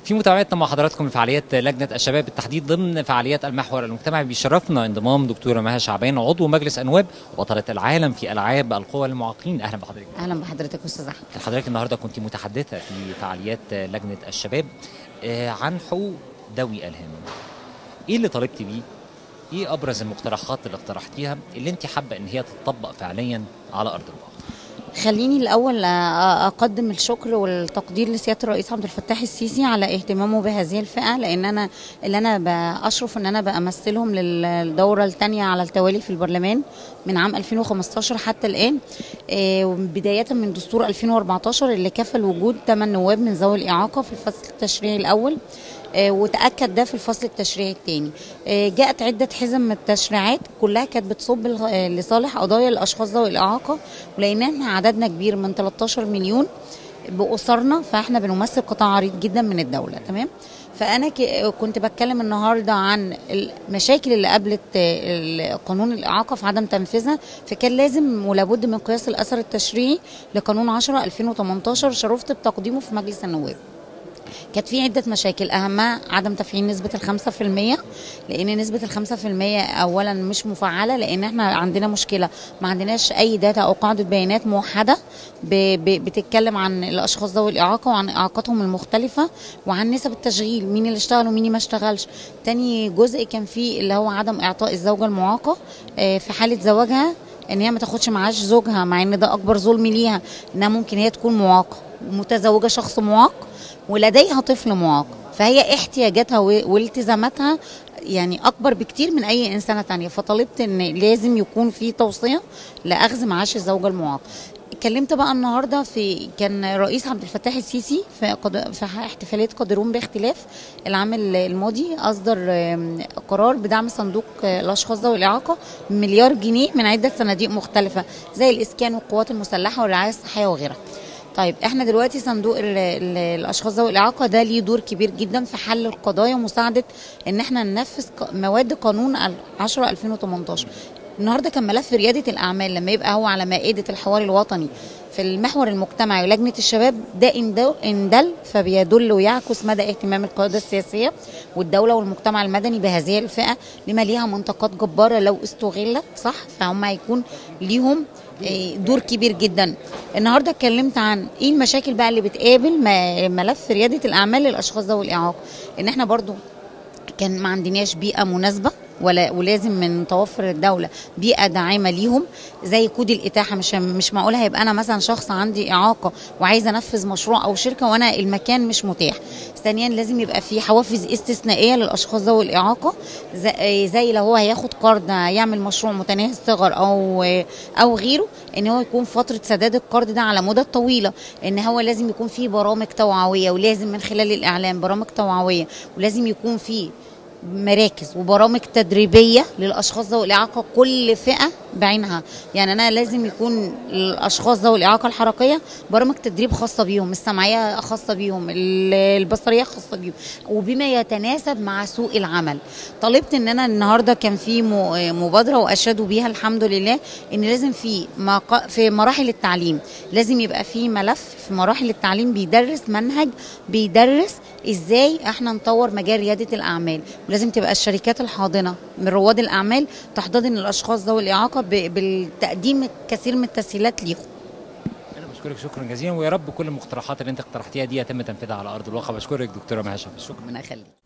في متابعتنا مع حضراتكم لفعاليات لجنه الشباب بالتحديد ضمن فعاليات المحور المجتمعي بيشرفنا انضمام دكتوره مها شعبان عضو مجلس انواب وبطله العالم في العاب القوى للمعاقين اهلا بحضرتك اهلا بحضرتك استاذ احمد حضرتك النهارده كنت متحدثه في فعاليات لجنه الشباب آه، عن حقوق ذوي الهام ايه اللي طالبتي بيه ايه ابرز المقترحات اللي اقترحتيها اللي انت حابه ان هي تطبق فعليا على ارض الواقع خليني الاول أ- اقدم الشكر والتقدير لسياده الرئيس عبد الفتاح السيسي على اهتمامه بهذه الفئه لان انا اللي انا باشرف ان انا بامثلهم للدوره الثانيه على التوالي في البرلمان من عام 2015 حتى الان آه، بدايه من دستور 2014 اللي كفل وجود 8 نواب من ذوي الاعاقه في الفصل التشريعي الاول آه، وتاكد ده في الفصل التشريعي الثاني جاءت عده حزم من التشريعات كلها كانت بتصب ل- آه، لصالح قضايا الاشخاص ذوي الاعاقه ولان احنا عددنا كبير من 13 مليون باسرنا فاحنا بنمثل قطاع عريض جدا من الدوله تمام فانا ك- كنت بتكلم النهارده عن المشاكل اللي قابلت آه، قانون الاعاقه في عدم تنفيذها فكان لازم ولابد من قياس الاثر التشريعي لقانون 10 2018 شرفت بتقديمه في مجلس النواب كانت في عدة مشاكل أهمها عدم تفعيل نسبة الخمسة في المية لأن نسبة الخمسة في المية أولا مش مفعلة لأن احنا عندنا مشكلة ما عندناش أي داتا أو قاعدة بيانات موحدة ب- ب- بتتكلم عن الأشخاص ذوي الإعاقة وعن إعاقاتهم المختلفة وعن نسب التشغيل مين اللي اشتغل ومين ما اشتغلش تاني جزء كان فيه اللي هو عدم إعطاء الزوجة المعاقة آه، في حالة زواجها ان هي ما تاخدش معاش زوجها مع ان ده اكبر ظلم ليها انها ممكن هي تكون معاقه متزوجه شخص معاق ولديها طفل معاق فهي احتياجاتها و- والتزاماتها يعني اكبر بكتير من اي انسانه تانية فطلبت ان لازم يكون في توصيه لاخذ معاش الزوجه المعاق اتكلمت بقى النهارده في كان رئيس عبد الفتاح السيسي في قد... في احتفاليه قادرون باختلاف العام الماضي اصدر آم، قرار بدعم صندوق آه، الاشخاص ذوي الاعاقه مليار جنيه من عده صناديق مختلفه زي الاسكان والقوات المسلحه والرعايه الصحيه وغيرها طيب احنا دلوقتي صندوق ال ال الاشخاص ذوي الاعاقه ده ليه دور كبير جدا في حل القضايا ومساعده ان احنا ننفذ ق- مواد قانون ال- 10 2018 النهارده كان ملف رياده الاعمال لما يبقى هو على مائده الحوار الوطني في المحور المجتمعي ولجنه الشباب ده إن دو- ان دل فبيدل ويعكس مدى اهتمام القياده السياسيه والدوله والمجتمع المدني بهذه الفئه لما ليها منطقات جباره لو استغلت صح فهم هيكون ليهم إيه، دور كبير جدا النهارده اتكلمت عن ايه المشاكل بقى اللي بتقابل م- ملف رياده الاعمال للاشخاص ذوي الاعاقه ان احنا برضو كان ما عندناش بيئه مناسبه ولا ولازم من توفر الدوله بيئه داعمه ليهم زي كود الاتاحه مش مش معقول هيبقى انا مثلا شخص عندي اعاقه وعايزه انفذ مشروع او شركه وانا المكان مش متاح ثانيا لازم يبقى في حوافز استثنائيه للاشخاص ذوي الاعاقه زي, زي لو هو هياخد قرض يعمل مشروع متناهي الصغر او او غيره ان هو يكون فتره سداد القرض ده على مدة طويله ان هو لازم يكون في برامج توعويه ولازم من خلال الاعلام برامج توعويه ولازم يكون في مراكز وبرامج تدريبيه للاشخاص ذوي الاعاقه كل فئه بعينها يعني انا لازم يكون الاشخاص ذوي الاعاقه الحركيه برامج تدريب خاصه بيهم السمعيه خاصه بيهم ال- البصريه خاصه بيهم وبما يتناسب مع سوق العمل طلبت ان انا النهارده كان في م- مبادره واشادوا بيها الحمد لله ان لازم في مق- في مراحل التعليم لازم يبقى في ملف في مراحل التعليم بيدرس منهج بيدرس ازاي احنا نطور مجال رياده الاعمال ولازم تبقى الشركات الحاضنه من رواد الاعمال تحتضن الاشخاص ذوي الاعاقه ب- بالتقديم الكثير من التسهيلات ليهم انا بشكرك شكرا جزيلا ويا رب كل المقترحات اللي انت اقترحتيها دي يتم تنفيذها على ارض الواقع بشكرك دكتوره مها شعبان شكرا ربنا يخليك